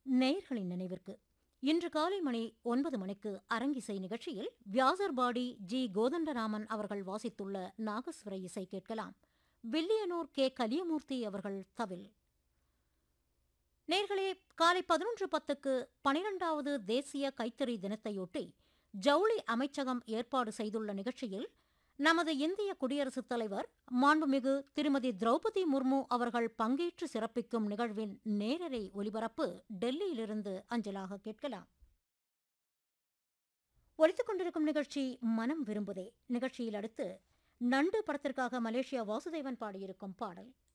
நேயர்களின் நினைவிற்கு இன்று காலை மணி ஒன்பது மணிக்கு அரங்கிசை நிகழ்ச்சியில் வியாசர்பாடி ஜி கோதண்டராமன் அவர்கள் வாசித்துள்ள நாகஸ்வர இசை கேட்கலாம் வில்லியனூர் கே கலியமூர்த்தி அவர்கள் தவில் நேர்களே காலை பதினொன்று பத்துக்கு பனிரெண்டாவது தேசிய கைத்தறி தினத்தையொட்டி ஜவுளி அமைச்சகம் ஏற்பாடு செய்துள்ள நிகழ்ச்சியில் நமது இந்திய குடியரசுத் தலைவர் மாண்புமிகு திருமதி திரௌபதி முர்மு அவர்கள் பங்கேற்று சிறப்பிக்கும் நிகழ்வின் நேரலை ஒலிபரப்பு டெல்லியிலிருந்து அஞ்சலாக கேட்கலாம் ஒலித்துக் கொண்டிருக்கும் நிகழ்ச்சி மனம் விரும்புதே நிகழ்ச்சியில் அடுத்து நண்டு படத்திற்காக மலேசியா வாசுதேவன் பாடியிருக்கும் பாடல்